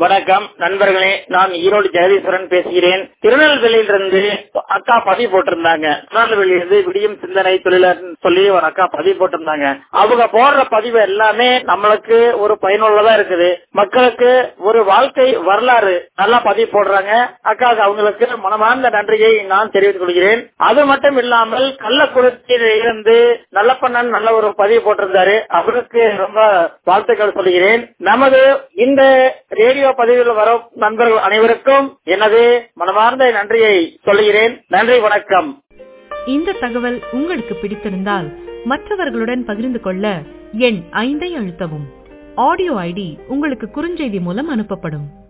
வணக்கம் நண்பர்களே நான் ஈரோடு ஜெகதீஸ்வரன் பேசுகிறேன் திருநெல்வேலியிலிருந்து அக்கா பதிவு போட்டிருந்தாங்க திருநெல்வேலியிலிருந்து விடியும் சிந்தனை தொழிலர் சொல்லி ஒரு அக்கா பதிவு போட்டிருந்தாங்க அவங்க போடுற பதிவு எல்லாமே நம்மளுக்கு ஒரு பயனுள்ளதா இருக்குது மக்களுக்கு ஒரு வாழ்க்கை வரலாறு நல்லா பதிவு போடுறாங்க அக்காவுக்கு அவங்களுக்கு மனமார்ந்த நன்றியை நான் தெரிவித்துக் கொள்கிறேன் அது மட்டும் இல்லாமல் கள்ளக்குறிச்சியில் இருந்து நல்லப்பண்ணன் நல்ல ஒரு பதிவு போட்டிருந்தாரு அவருக்கு ரொம்ப வாழ்த்துக்கள் சொல்கிறேன் நமது இந்த ரேடியோ பதிவில் வரும் நண்பர்கள் அனைவருக்கும் எனது மனமார்ந்த நன்றியை சொல்கிறேன் நன்றி வணக்கம் இந்த தகவல் உங்களுக்கு பிடித்திருந்தால் மற்றவர்களுடன் பகிர்ந்து கொள்ள எண் ஐந்தை அழுத்தவும் ஆடியோ ஐடி உங்களுக்கு குறுஞ்செய்தி மூலம் அனுப்பப்படும்